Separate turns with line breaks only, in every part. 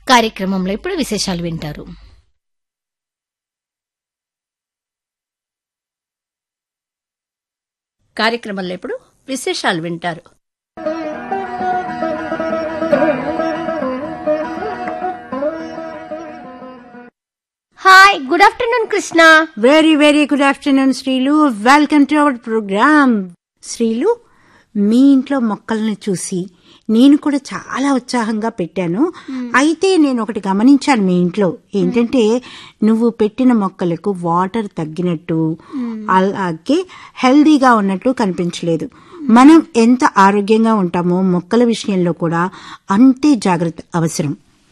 కార్యక్రమంలో ఇప్పుడు విశేషాలు వింటారు
కార్యక్రమంలో ఇప్పుడు విశేషాలు వింటారు
hi good afternoon Krishna
very very good afternoon Srilu welcome to our program Srilu మీ ఇంట్లో మొక్కల్ని చూసి నేను కూడా చాలా ఉత్సాహంగా పెట్టాను అయితే నేను ఒకటి గమనించాను మీ ఇంట్లో ఏంటంటే నువ్వు పెట్టిన మొక్కలకు వాటర్ తగ్గినట్టు అలాగే హెల్దీగా ఉన్నట్టు కనిపించలేదు మనం ఎంత ఆరోగ్యంగా ఉంటామో మొక్కల విషయంలో కూడా అంతే జాగ్రత్త అవసరం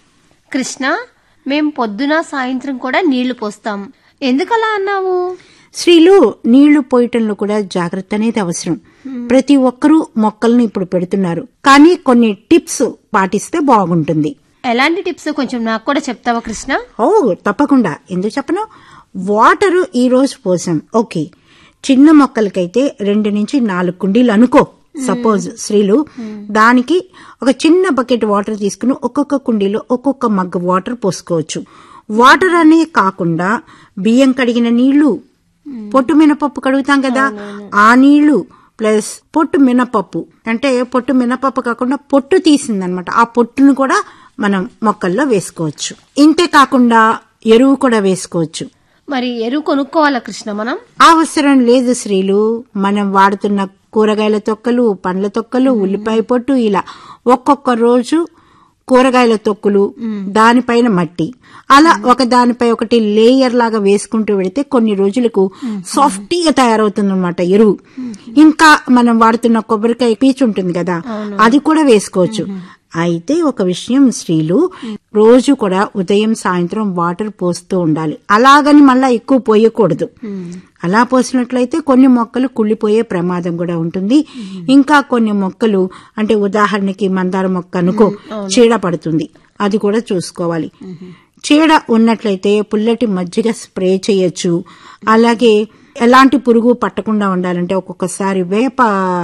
కృష్ణ మేం పొద్దున సాయంత్రం కూడా నీళ్లు పోస్తాం ఎందుకలా అన్నావు
స్త్రీలు నీళ్లు పోయటంలో కూడా జాగ్రత్త అనేది అవసరం ప్రతి ఒక్కరూ మొక్కల్ని ఇప్పుడు పెడుతున్నారు కానీ కొన్ని టిప్స్ పాటిస్తే బాగుంటుంది
ఎలాంటి టిప్స్ కొంచెం నాకు కూడా చెప్తావా కృష్ణ
ఓ తప్పకుండా ఎందుకు చెప్పను వాటర్ ఈ రోజు పోసాం ఓకే చిన్న మొక్కలకైతే రెండు నుంచి నాలుగు కుండీలు అనుకో సపోజ్ స్త్రీలు దానికి ఒక చిన్న బకెట్ వాటర్ తీసుకుని ఒక్కొక్క కుండీలో ఒక్కొక్క మగ్గ వాటర్ పోసుకోవచ్చు వాటర్ అనే కాకుండా బియ్యం కడిగిన నీళ్లు పొట్టు మినపప్పు కడుగుతాం కదా ఆ నీళ్లు ప్లస్ పొట్టు మినపప్పు అంటే పొట్టు మినపప్పు కాకుండా పొట్టు తీసిందనమాట ఆ పొట్టును కూడా మనం మొక్కల్లో వేసుకోవచ్చు ఇంతే కాకుండా ఎరువు కూడా వేసుకోవచ్చు
మరి ఎరువు కొనుక్కోవాలా కృష్ణ మనం
అవసరం లేదు స్త్రీలు మనం వాడుతున్న కూరగాయల తొక్కలు పండ్ల తొక్కలు ఉల్లిపాయ పొట్టు ఇలా ఒక్కొక్క రోజు కూరగాయల తొక్కులు దానిపైన మట్టి అలా ఒక దానిపై ఒకటి లేయర్ లాగా వేసుకుంటూ వెళితే కొన్ని రోజులకు సాఫ్టీగా తయారవుతుందన్నమాట ఎరువు ఇంకా మనం వాడుతున్న కొబ్బరికాయ పీచు ఉంటుంది కదా అది కూడా వేసుకోవచ్చు అయితే ఒక విషయం స్త్రీలు రోజు కూడా ఉదయం సాయంత్రం వాటర్ పోస్తూ ఉండాలి అలాగని మళ్ళా ఎక్కువ పోయకూడదు అలా పోసినట్లయితే కొన్ని మొక్కలు కుళ్ళిపోయే ప్రమాదం కూడా ఉంటుంది ఇంకా కొన్ని మొక్కలు అంటే ఉదాహరణకి మందార మొక్క అనుకో చీడ పడుతుంది అది కూడా చూసుకోవాలి చీడ ఉన్నట్లయితే పుల్లటి మజ్జిగ స్ప్రే చేయొచ్చు అలాగే ఎలాంటి పురుగు పట్టకుండా ఉండాలంటే ఒక్కొక్కసారి వేప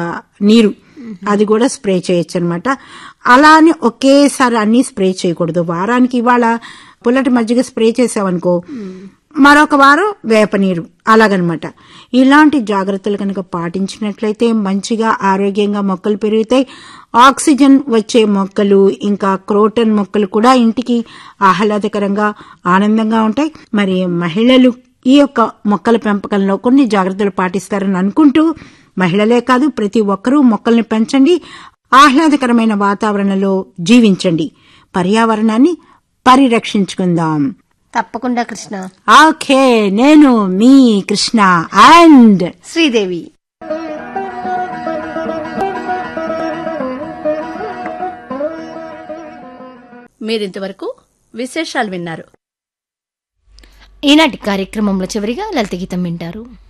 నీరు అది కూడా స్ప్రే చేయొచ్చు అనమాట అలా అని ఒకేసారి అన్ని స్ప్రే చేయకూడదు వారానికి ఇవాళ పుల్లటి మజ్జిగ స్ప్రే చేసావనుకో మరొక వారం వేప నీరు అలాగనమాట ఇలాంటి జాగ్రత్తలు కనుక పాటించినట్లయితే మంచిగా ఆరోగ్యంగా మొక్కలు పెరుగుతాయి ఆక్సిజన్ వచ్చే మొక్కలు ఇంకా క్రోటన్ మొక్కలు కూడా ఇంటికి ఆహ్లాదకరంగా ఆనందంగా ఉంటాయి మరి మహిళలు ఈ యొక్క మొక్కల పెంపకంలో కొన్ని జాగ్రత్తలు పాటిస్తారని అనుకుంటూ మహిళలే కాదు ప్రతి ఒక్కరూ మొక్కల్ని పెంచండి ఆహ్లాదకరమైన వాతావరణంలో జీవించండి పర్యావరణాన్ని పరిరక్షించుకుందాం
తప్పకుండా కృష్ణ
ఓకే నేను మీ కృష్ణ అండ్
శ్రీదేవి
మీరింతవరకు విశేషాలు విన్నారు
ఈనాటి కార్యక్రమంలో చివరిగా లలిత గీతం వింటారు